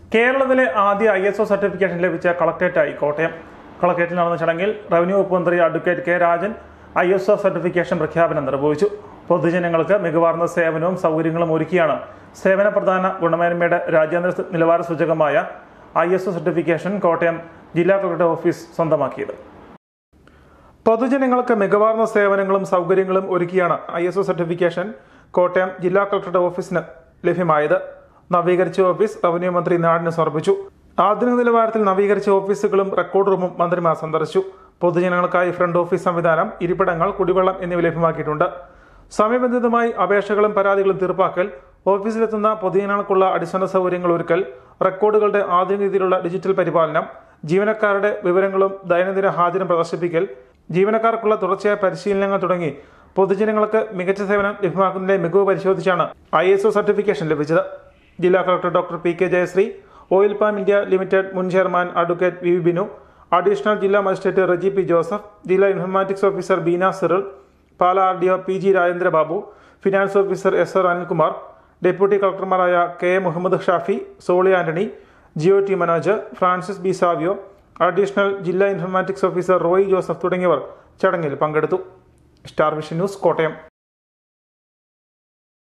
കേരളത്തിലെ ആദ്യ I S O certification ലഭിച്ച കളക്ടറേറ്റായി കോട്ടയം കളക്ടറേറ്റിൽ നടന്ന ചടങ്ങിൽ റവന്യൂ വകുപ്പ് മന്ത്രി advocate K Rajan I S O certification പ്രഖ്യാപനം നിർവഹിച്ചു പൊതുജനങ്ങൾക്ക് മികവാർന്ന സേവനവും സൗകര്യങ്ങളും ഒരുക്കിയാണ് സേവന പ്രധാന ഗുണമേന്മയുടെ രാജ്യാന്തര നിലവാര സൂചകമായ I S O certification Kottayam ജില്ലാ കളക്ടർ ഓഫീസ് സ്വന്തമാക്കിയത് പൊതുജനങ്ങൾക്ക് മികവാർന്ന സേവനങ്ങളും സൗകര്യങ്ങളും ഒരുക്കിയാണ് I S O certification Kottayam ജില്ലാ കളക്ടറുടെ ഓഫീസിന് ലഭ്യമായത് നവീകരിച്ച ഓഫീസ് റവന്യൂ മന്ത്രി നാടിന് സമർപ്പിച്ചു ആധുനിക നിലവാരത്തിൽ നവീകരിച്ച ഓഫീസുകളും റെക്കോർഡ് റൂമും മന്ത്രിമാർ സന്ദർശിച്ചു പൊതുജനങ്ങൾക്കായി ഫ്രണ്ട് ഓഫീസ് സംവിധാനം ഇരിപ്പിടങ്ങൾ കുടിവെള്ളം എന്നിവ ലഭ്യമാക്കിയിട്ടുണ്ട് സമയബന്ധിതമായി അപേക്ഷകളും പരാതികളും തീർപ്പാക്കൽ ഓഫീസിലെത്തുന്ന പൊതുജനങ്ങൾക്കുള്ള അടിസ്ഥാന സൗകര്യങ്ങൾ ഒരുക്കൽ റെക്കോർഡുകളുടെ ആധുനിക രീതിയിലുള്ള ഡിജിറ്റൽ പരിപാലനം ജീവനക്കാരുടെ വിവരങ്ങളും ദൈനംദിന ഹാജരും പ്രദർശിപ്പിക്കൽ ജീവനക്കാർക്കുള്ള തുടർച്ചയായ പരിശീലനങ്ങൾ തുടങ്ങി പൊതുജനങ്ങൾക്ക് മികച്ച സേവനം ലഭ്യമാക്കുന്നതിന്റെ മികവ് പരിശോധിച്ചാണ് ഐ എസ് ഒ സർട്ടിഫിക്കേഷൻ ലഭിച്ചത് ജില്ലാ collector doctor P K Jayasree oil palm India limited മുൻ chairman advocate V V Binu additional ജില്ലാ മജിസ്ട്രേറ്റ് റജി പി ജോസഫ് ജില്ലാ informatics officer Beena Cyril Pala R D O P G Rajendra Babu finance officer S R Anilkumar deputy കളക്ടർമാരായ K A Muhammad Shafi Soly Antony Jiyo T Manoj Francis B Savio additional ജില്ലാ informatics officer Roy Joseph തുടങ്ങിയവർ ചടങ്ങിൽ പങ്കെടുത്തു star vision news Kottayam